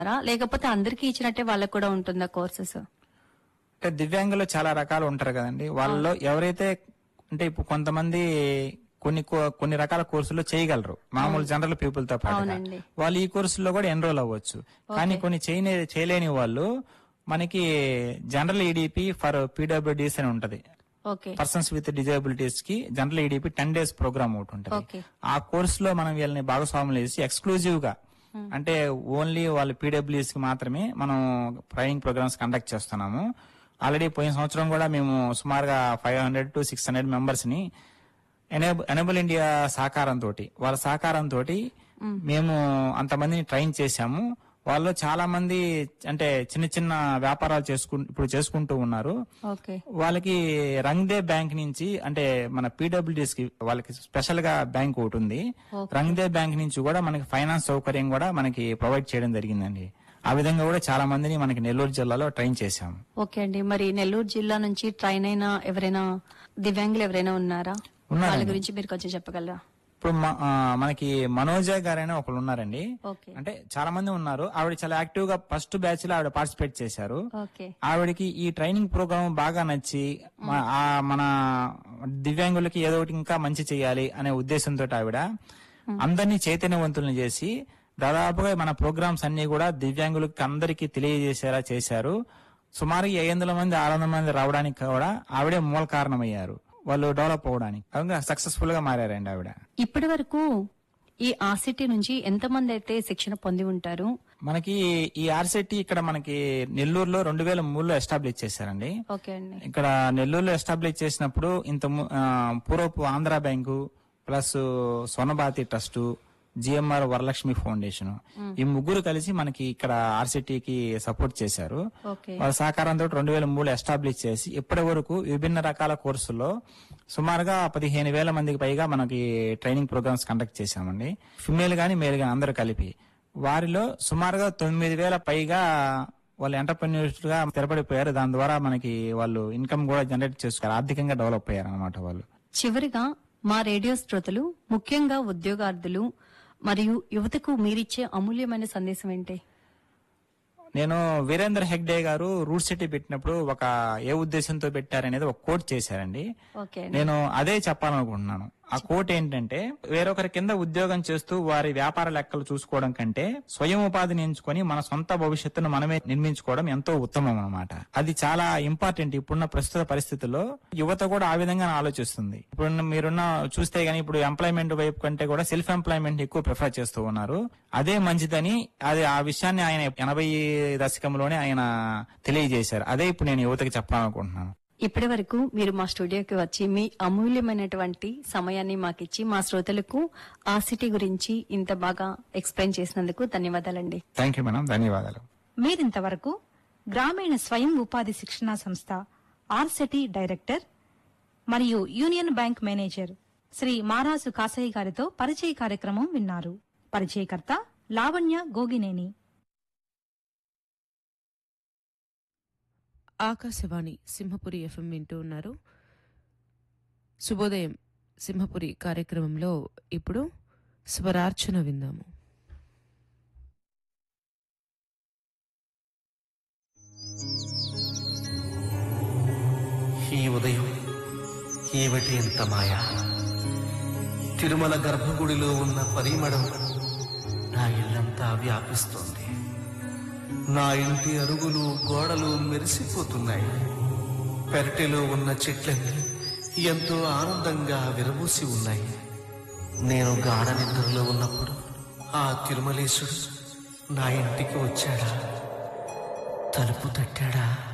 రా? లేకపోతే అందరికీ ఇచ్చినట్టే వాళ్ళకు కూడా ఉంటుందా కోర్సెస్ అంటే దివ్యాంగులు చాలా రకాలు ఉంటారు కదండి వాళ్ళలో ఎవరైతే అంటే ఇప్పుడు కొంతమంది కొన్ని కో- కొన్ని రకాల కోర్సులు చేయగలరు మామూలు జనరల్ పీపుల్ తో పాటు అవునండి. వాళ్ళు ఈ కోర్సులో కూడా ఎన్రోల్ అవ్వచ్చు కానీ కొన్ని చేయని చేయలేని వాళ్ళు మనకి జనరల్ ఈడిపి ఫర్ పీడబ్ల్యూడీస్ అని ఉంటది ఓకే పర్సన్స్ విత్ డిజబిలిటీస్ కి general EDP ten days programme ఒకటి ఉంటుంది ఓకే ఆ కోర్స్ లో మనం వీళ్ళని భాగస్వాములు చేసి ఎక్స్క్లూజివ్ గా అంటే ఓన్లీ వాళ్ళ పీడబ్ల్యూఎస్ కి మాత్రమే మనం ట్రైనింగ్ ప్రోగ్రామ్స్ కండక్ట్ చేస్తున్నాము ఆల్రెడీ పోయిన సంవత్సరం కూడా మేము సుమారుగా five hundred to six hundred members ని ఎనేబుల్ ఎనేబుల్ ఇండియా సహకారంతో వాళ్ళ సహకారంతో మేము అంతమందిని ట్రైన్ చేశాము వాళ్ళు చాలా మంది అంటే చిన్న చిన్న వ్యాపారాలు చేసుకు ఇప్పుడు చేసుకుంటూ ఉన్నారు ఓకే వాళ్ళకి రంగ్దే బ్యాంక్ నుంచి అంటే మన పీడబ్ల్యూడీస్ కి వాళ్ళకి స్పెషల్ గా బ్యాంక్ ఒకటి ఉంది రంగ్దే బ్యాంక్ నుంచి కూడా మనకి ఫైనాన్స్ సౌకర్యం కూడా మనకి ప్రొవైడ్ చేయడం జరిగిందండి ఆ విధంగా కూడా చాలా మందిని మనకి నెల్లూరు జిల్లాలో ట్రైన్ చేశాం ఓకే అండి మరి నెల్లూరు జిల్లా నుంచి ట్రైన్ అయిన ఎవరైనా దివ్యాంగులు ఎవరైనా ఉన్నారా ఉన్నారండి. వాళ్ళ గురించి మీరు కొంచెం చెప్పగలరా ఇప్పుడు మ- ఆ, మనకి మనోజ గారైనా ఒకళ్ళు ఉన్నారండి ఓకే అంటే చాలా మంది ఉన్నారు ఆవిడ చాలా యాక్టివ్ గా ఫస్ట్ బ్యాచ్ లో ఆవిడ పార్టిసిపేట్ చేశారు ఓకే ఆవిడకి ఈ ట్రైనింగ్ ప్రోగ్రామ్ బాగా నచ్చి మ- ఆ మన దివ్యాంగులకి ఏదో ఒకటి ఇంకా మంచి చేయాలి అనే ఉద్దేశంతో ఆవిడ అందరినీ చైతన్యవంతులను చేసి దాదాపుగా మన ప్రోగ్రామ్స్ అన్ని కూడా దివ్యాంగులకి అందరికీ తెలియజేసేలా చేశారు సుమారు ఐదు వందల మంది ఆరు వందల మంది రావడానికి కూడా ఆవిడే మూల కారణమయ్యారు వాళ్ళు డెవలప్ అవ్వడానికి సక్సెస్ఫుల్ గా మారారండి ఆవిడ ఇప్పటి వరకు ఈ ఆర్సిటీ నుంచి ఎంతమంది అయితే శిక్షణ పొంది ఉంటారు మనకి ఈ ఆర్సిటీ ఇక్కడ మనకి నెల్లూరులో రెండు వేల మూడులో ఎస్టాబ్లిష్ చేశారండి ఓకే అండి ఇక్కడ నెల్లూరులో ఎస్టాబ్లిష్ చేసినప్పుడు ఇంత ము- ఆ, పూర్వపు ఆంధ్ర బ్యాంకు ప్లస్ సొనబాతి ట్రస్ట్ జిఎంఆర్ వరలక్ష్మి ఫౌండేషన్ ఈ ముగ్గురు కలిసి మనకి ఇక్కడ ఆర్సిటీకి సపోర్ట్ చేశారు ఓకే వాళ్ళ సహకారంతో రెండు వేల మూడు ఎస్టాబ్లిష్ చేసి ఇప్పటి వరకు విభిన్న రకాల కోర్సుల్లో సుమారుగా పదిహేను వేల మందికి పైగా మనకి ట్రైనింగ్ ప్రోగ్రామ్స్ కండక్ట్ చేశామండి ఫిమేల్ గాని మేల్ గాని అందరూ కలిపి వారిలో సుమారుగా తొమ్మిది వేల పైగా వాళ్ళు ఎంటర్ప్రెన్యూర్స్ గా స్థిరపడిపోయారు దాని ద్వారా మనకి వాళ్ళు ఇన్కమ్ కూడా జనరేట్ చేసుకోవాలి ఆర్థికంగా డెవలప్ అయ్యారు అనమాట వాళ్ళు చివరిగా మా రేడియో శ్రోతలు ముఖ్యంగా ఉద్యోగార్థులు మరియు యువతకు మీరిచ్చే అమూల్యమైన సందేశం ఏంటి నేను వీరేంద్ర హెగ్డే గారు రూట్ సిటీ పెట్టినప్పుడు ఒక ఏ ఉద్దేశంతో పెట్టారనేది ఒక కోట్ చేశారండి ఓకే నేను అదే చెప్పాలనుకుంటున్నాను ఆ కోట్ ఏంటంటే వేరొకరి కింద ఉద్యోగం చేస్తూ వారి వ్యాపార లెక్కలు చూసుకోవడం కంటే స్వయం ఉపాధిని ఎంచుకొని మన సొంత భవిష్యత్తును మనమే నిర్మించుకోవడం ఎంతో ఉత్తమం అన్నమాట అది చాలా ఇంపార్టెంట్ ఇప్పుడున్న ప్రస్తుత పరిస్థితుల్లో యువత కూడా ఆ విధంగా ఆలోచిస్తుంది ఇప్పుడు మీరున్న చూస్తే గానీ ఇప్పుడు ఎంప్లాయ్మెంట్ వైపు కంటే కూడా సెల్ఫ్ ఎంప్లాయ్మెంట్ ఎక్కువ ప్రిఫర్ చేస్తూ ఉన్నారు అదే మంచిదని అది ఆ విషయాన్ని ఆయన ఎనభై దశకంలోనే ఆయన తెలియజేశారు అదే ఇప్పుడు నేను యువతకి చెప్పాలనుకుంటున్నాను ఇప్పటి వరకు మీరు మా స్టూడియోకి వచ్చి మీ అమూల్యమైనటువంటి సమయాన్ని మాకిచ్చి మా శ్రోతలకు ఆ సిటీ గురించి ఇంత బాగా ఎక్స్ప్లెయిన్ చేసినందుకు ధన్యవాదాలండి థ్యాంక్ యూ మేడం ధన్యవాదాలు మీరింతవరకు గ్రామీణ స్వయం ఉపాధి శిక్షణా సంస్థ ఆర్సెటి డైరెక్టర్ మరియు union bank manager Shri Marasu Kasaiah గారితో పరిచయ కార్యక్రమం విన్నారు పరిచయకర్త లావణ్య గోగినేని ఆకాశవాణి సింహపురి ఎఫ్ఎం వింటూ ఉన్నారు శుభోదయం సింహపురి కార్యక్రమంలో ఇప్పుడు స్వరార్చన విందాము ఈ ఉదయం ఏమిటి ఎంత మాయా తిరుమల గర్భగుడిలో ఉన్న పరిమళం నా ఇల్లంతా వ్యాపిస్తోంది నా ఇంటి అరుగులు గోడలు మెరిసిపోతున్నాయి పెరటిలో ఉన్న చెట్లన్నీ ఎంతో ఆనందంగా విరబూసి ఉన్నాయి నేను గాఢ నిద్రలో ఉన్నప్పుడు ఆ తిరుమలేశుడు నా ఇంటికి వచ్చాడా తలుపు తట్టాడా